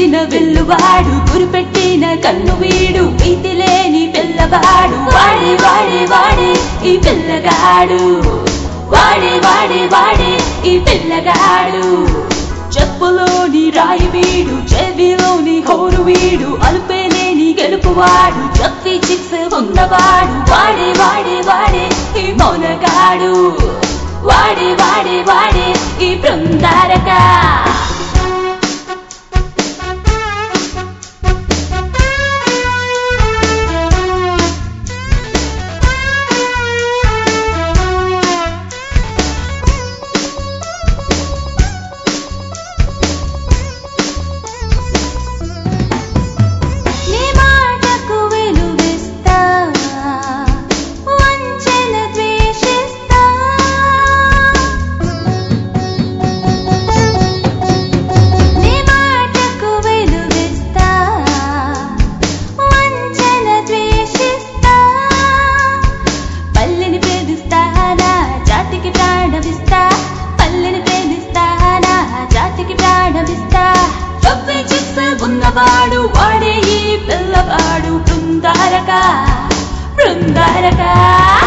విరిసిన వెల్లువాడు గురిపెట్టిన కన్ను వీడు ప్రీతి లేని పిల్లవాడు వాడే వాడే వాడే ఈ పిల్లగాడు వాడే వాడే వాడే ఈ పిల్లగాడు చెప్పులోని రాయి వీడు చెవిలోని హోరు వీడు అలుపేలేని గెలుపువాడు చెప్పి చిక్స్ ఉన్నవాడు వాడే వాడే వాడే ఈ మౌనగాడు వాడే వాడే వాడే ఈ బృందారక నీ మాటకు విలువిస్తా వంచన ద్వేషిస్తా నీ మాటకు విలువిస్తా వంచన ద్వేషిస్తా పల్లెని ప్రేమిస్తానా జాతికి ప్రాణమిస్తా పల్లెని ప్రేమిస్తానా జాతికి ప్రాణమిస్తా చప్పి చిక్స్ ఉన్నవాడు వాడే ఈ పిల్లవాడు బృందారక బృందారక